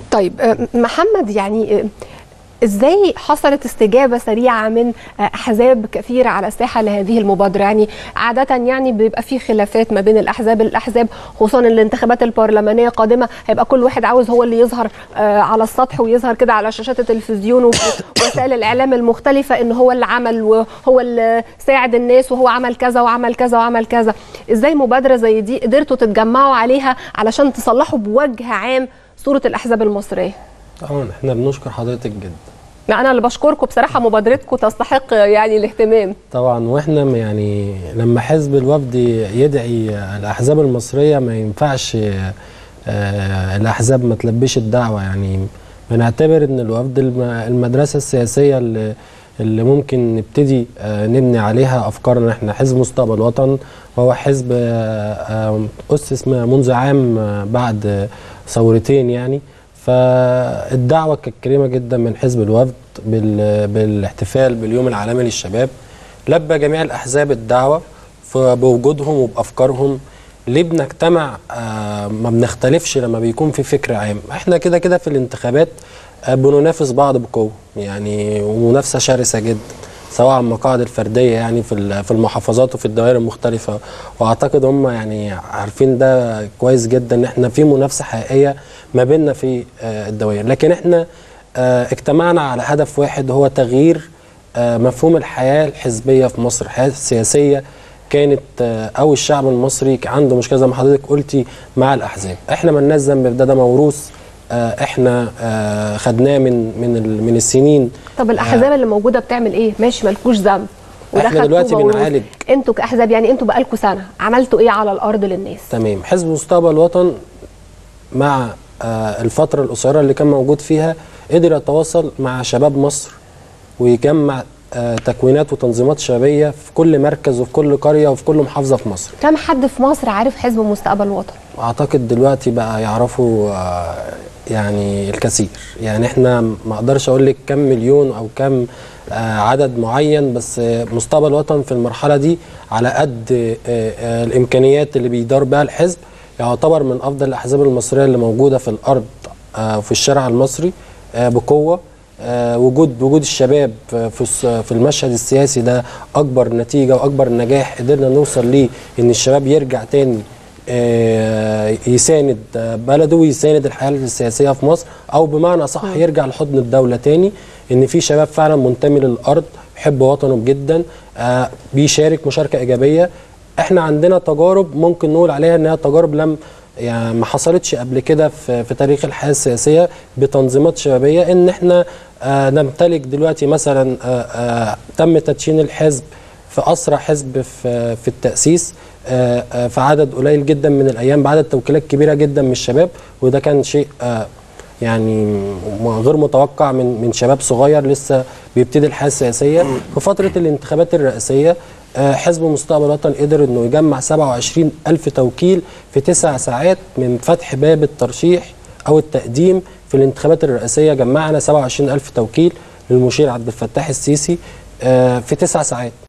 طيب آه، محمد يعني آه، ازاي حصلت استجابه سريعه من آه، احزاب كثيره على الساحه لهذه المبادره يعني عاده يعني بيبقى في خلافات ما بين الاحزاب الاحزاب خصوصا الانتخابات البرلمانيه قادمه هيبقى كل واحد عاوز هو اللي يظهر آه، على السطح ويظهر كده على شاشات التلفزيون وفي وسائل الاعلام المختلفه ان هو اللي عمل وهو اللي ساعد الناس وهو عمل كذا وعمل كذا وعمل كذا ازاي مبادره زي دي قدرتوا تتجمعوا عليها علشان تصلحوا بوجه عام صوره الاحزاب المصريه طبعا احنا بنشكر حضرتك جدا لا انا اللي بشكركم بصراحه مبادرتكم تستحق يعني الاهتمام طبعا واحنا م- يعني لما حزب الوفد يدعي الاحزاب المصريه ما ينفعش آه، الاحزاب ما تلبش الدعوه يعني بنعتبر ان الوفد الم- المدرسه السياسيه اللي اللي ممكن نبتدي آه، نبني عليها افكارنا احنا حزب مستقبل وطن وهو حزب آه، آه، اسس منذ عام آه، بعد آه، ثورتين يعني فالدعوه كانت كريمه جدا من حزب الوفد بال- بالاحتفال باليوم العالمي للشباب لبى جميع الاحزاب الدعوه ف- بوجودهم وبافكارهم ليه بنجتمع آه ما بنختلفش لما بيكون في فكر عام احنا كده كده في الانتخابات آه بننافس بعض بقوه يعني ومنافسه شرسه جدا سواء على المقاعد الفرديه يعني في ال- في المحافظات وفي الدوائر المختلفه واعتقد هم يعني عارفين ده كويس جدا ان احنا في منافسه حقيقيه ما بيننا في آه الدوائر لكن احنا آه اجتمعنا على هدف واحد هو تغيير آه مفهوم الحياه الحزبيه في مصر الحياه السياسيه كانت آه، او الشعب المصري كان عنده مشكله زي ما حضرتك قلتي مع الاحزاب احنا مالناش ذنب في ده ده موروث آه، احنا آه، خدناه من من ال- من السنين طب الاحزاب اللي موجوده بتعمل ايه ماشي مالكوش ذنب وده إحنا خدتوه دلوقتي موروث. بنعالج. انتوا كاحزاب يعني انتوا بقالكوا سنه عملتوا ايه على الارض للناس تمام حزب مستقبل وطن مع آه، الفتره القصيره اللي كان موجود فيها قدر يتواصل مع شباب مصر ويجمع آه، تكوينات وتنظيمات شبابيه في كل مركز وفي كل قريه وفي كل محافظه في مصر كم حد في مصر عارف حزب مستقبل الوطن اعتقد دلوقتي بقى يعرفوا آه، يعني الكثير يعني احنا ما اقدرش اقول لك كم مليون او كم آه، عدد معين بس آه، مستقبل الوطن في المرحله دي على قد آه، آه، الامكانيات اللي بيدار بها الحزب يعتبر من افضل الاحزاب المصريه اللي موجوده في الارض آه، في الشارع المصري آه، بقوه آه، وجود وجود الشباب في الس- في المشهد السياسي ده اكبر نتيجه واكبر نجاح قدرنا نوصل ليه ان الشباب يرجع تاني آه، يساند آه، بلده ويساند الحياه السياسيه في مصر او بمعنى صح يرجع لحضن الدوله تاني ان في شباب فعلا منتمي للارض بيحب وطنه جدا آه، بيشارك مشاركه ايجابيه احنا عندنا تجارب ممكن نقول عليها انها تجارب لم يعني ما حصلتش قبل كده في, في تاريخ الحياه السياسيه بتنظيمات شبابيه ان احنا آه نمتلك دلوقتي مثلا آه آه تم تدشين الحزب في اسرع حزب في في التاسيس آه آه في عدد قليل جدا من الايام بعدد توكيلات كبيره جدا من الشباب وده كان شيء آه يعني م- غير متوقع من من شباب صغير لسه بيبتدي الحياه السياسيه في فتره الانتخابات الرئاسيه آه، حزب مستقبل الوطن قدر انه يجمع 27 الف توكيل في تسع ساعات من فتح باب الترشيح او التقديم في الانتخابات الرئاسيه جمعنا 27 الف توكيل للمشير عبد الفتاح السيسي آه، في تسع ساعات